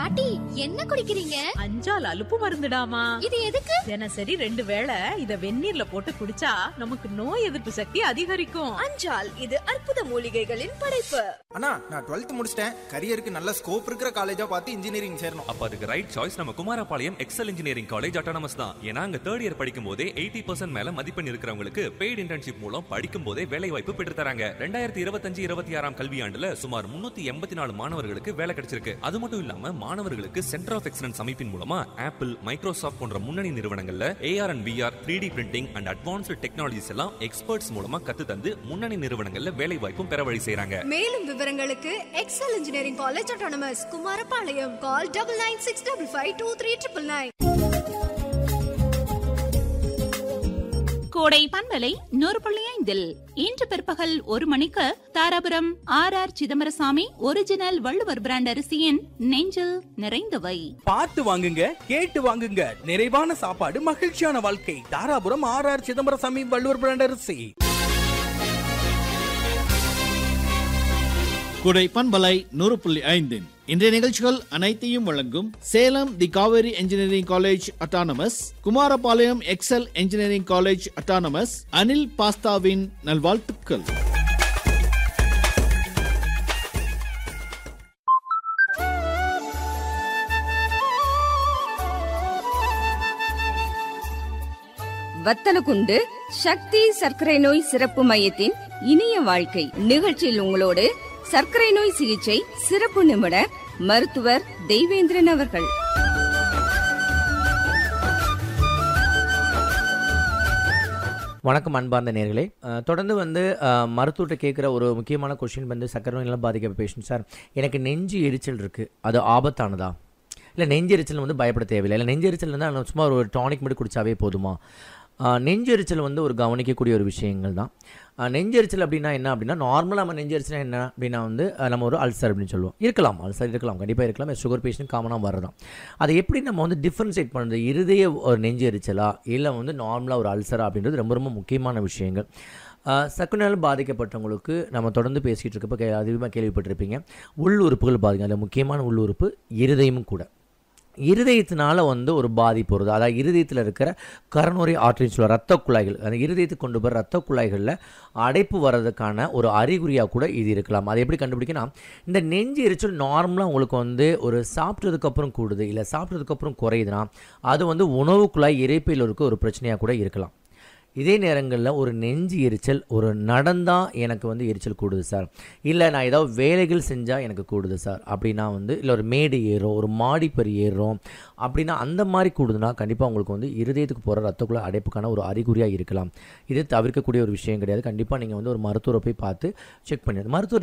பாட்டி என்ன குடிக்கிறீங்க அஞ்சால் அலுப்பு மருந்துடாமா இது எதுக்கு தினசரி ரெண்டு வேளை இத வெந்நீர்ல போட்டு குடிச்சா நமக்கு நோய் எதிர்ப்பு சக்தி அதிகரிக்கும் அஞ்சால் இது அற்புத மூலிகைகளின் படைப்பு அண்ணா நான் டுவெல்த் முடிச்சிட்டேன் கரியருக்கு நல்ல ஸ்கோப் இருக்கிற காலேஜா பார்த்து இன்ஜினியரிங் சேரணும் அப்ப அதுக்கு ரைட் சாய்ஸ் நம்ம Kumarapalayam Excel engineering college autonomous தான் ஏன்னா அங்க தேர்ட் இயர் படிக்கும் போதே எயிட்டி பர்சன்ட் மேல மதிப்பெண் இருக்கிறவங்களுக்கு பெய்டு இன்டர்ன்ஷிப் மூலம் படிக்கும் போதே வேலை வாய்ப்பு பெற்று தராங்க ரெண்டாயிரத்தி இருபத்தஞ்சு இருபத்தி ஆறாம் கல்வியாண்டுல சுமார் முன்னூத்தி எண்பத்தி நாலு மாணவர்களுக்கு வேலை கிடைச்சிருக்கு அது மட்டும் இல்லாம மாணவர்களுக்கு சென்டர் ஆஃப் எக்ஸலன்ஸ் அமைப்பின் மூலமா ஆப்பிள் மைக்ரோசாஃப்ட் போன்ற முன்னணி நிறுவனங்கள்ல AR and PR three D printing and advanced technologies எல்லாம் எக்ஸ்பர்ட்ஸ் மூலமா கத்து தந்து முன்னணி நிறுவனங்கள்ல வேலை வாய்ப்பும் பெற வழி செய்றாங்க மேலும் விவரங்களுக்கு Excel engineering college autonomous Kumarapalayam call double nine six double five two three triple nine Kodai பண்பலை நூறு புள்ளி ஐந்தில் இன்று பிற்பகல் ஒரு மணிக்கு Dharapuram R R Chidambarasamy original Valluvar brand அரிசியின் நெஞ்சில் நிறைந்தவை பார்த்து வாங்குங்க கேட்டு வாங்குங்க நிறைவான சாப்பாடு மகிழ்ச்சியான வாழ்க்கை Dharapuram R R Chidambarasamy Valluvar brand அரிசி குடை பண்பலை நூறு புள்ளி ஐந்து இன்றைய நிகழ்ச்சிகள் அனைத்தையும் வழங்கும் Salem the Kaveri engineering college autonomous Kumarapalayam Excel engineering college autonomous Anil பாஸ்தாவின் நல்வாழ்த்துக்கள் வத்தலகுண்டு சக்தி சர்க்கரை நோய் சிறப்பு மையத்தின் இனிய வாழ்க்கை நிகழ்ச்சியில் உங்களோடு சர்க்கரை நோய் சிகிச்சை சிறப்பு நிபுணர் மருத்துவர் தெய்வேந்திரன் அவர்கள் வணக்கம் அன்பார்ந்த நேர்களே அஹ், தொடர்ந்து வந்து அஹ், மருத்துவர்கிட்ட கேட்குற ஒரு முக்கியமான கொஷின் வந்து சக்கரை நோயெல்லாம் பாதிக்க பேஷண்ட் சார் எனக்கு நெஞ்சு எரிச்சல் இருக்குது அது ஆபத்தானதா இல்லை நெஞ்செரிச்சல் வந்து பயப்பட தேவையில்லை இல்லை நெஞ்செரிச்சல் வந்து நான் சும்மா ஒரு டானிக் மட்டும் குடிச்சாவே போதுமா அஹ், நெஞ்செரிச்சல் வந்து ஒரு கவனிக்கக்கூடிய ஒரு விஷயங்கள் தான் அஹ், நெஞ்செரிச்சல் அப்படின்னா என்ன அப்படின்னா நார்மலாக நம்ம நெஞ்செரிச்சல் என்ன அப்படின்னா வந்து அஹ், நம்ம ஒரு அல்சர் அப்படின்னு சொல்லுவோம் இருக்கலாம் அல்சர் இருக்கலாம் கண்டிப்பாக இருக்கலாம் சுகர் பேஷண்ட் காமனாக வரதான் அதை எப்படி நம்ம வந்து டிஃப்ரென்ஷியேட் பண்ணுறது இருதய ஒரு நெஞ்செரிச்சலா இல்லை வந்து நார்மலாக ஒரு அல்சரா அப்படின்றது ரொம்ப ரொம்ப முக்கியமான விஷயங்கள் சக்குனால் பாதிக்கப்பட்டவங்களுக்கு நம்ம தொடர்ந்து பேசிகிட்டு இருக்கப்போ கே அதிகமாக கேள்விப்பட்டிருப்பீங்க உள் உறுப்புகள் பாதிக்கும் அதில் முக்கியமான உள் உறுப்பு இருதயமும் கூட இருதயத்தினால வந்து ஒரு பாதிப்பு வருது அதாவது இருதயத்தில் இருக்கிற கரநுரை ஆற்றின்னு சொல்ல ரத்த குழாய்கள் அந்த இருதயத்துக்கு கொண்டு போகிற ரத்த குழாய்களில் அடைப்பு வர்றதுக்கான ஒரு அறிகுறியாக கூட இது இருக்கலாம் அதை எப்படி கண்டுபிடிக்கணும் இந்த நெஞ்சு எரிச்சல் நார்மலாக உங்களுக்கு வந்து ஒரு சாப்பிட்டதுக்கப்புறம் கூடுது இல்லை சாப்பிட்டதுக்கப்புறம் குறையுதுன்னா அது வந்து உணவு குழாய் இறைப்பையில் இருக்க ஒரு பிரச்சனையாக கூட இருக்கலாம் இதே நேரங்களில் ஒரு நெஞ்சு எரிச்சல் ஒரு நடந்தால் எனக்கு வந்து எரிச்சல் கூடுது சார் இல்லை நான் ஏதாவது வேலைகள் செஞ்சால் எனக்கு கூடுது சார் அப்படின்னா வந்து இல்லை ஒரு மேடு ஏறும் ஒரு மாடிப்பறி ஏறும் அப்படின்னா அந்த மாதிரி கூடுதுன்னா கண்டிப்பாக உங்களுக்கு வந்து இருதயத்துக்கு போகிற ரத்தக்குள்ள அடைப்புக்கான ஒரு அறிகுறியாக இருக்கலாம் இது தவிர்க்கக்கூடிய ஒரு விஷயம் கிடையாது கண்டிப்பாக நீங்கள் வந்து ஒரு மருத்துவரை போய் பார்த்து செக் பண்ணி மருத்துவர்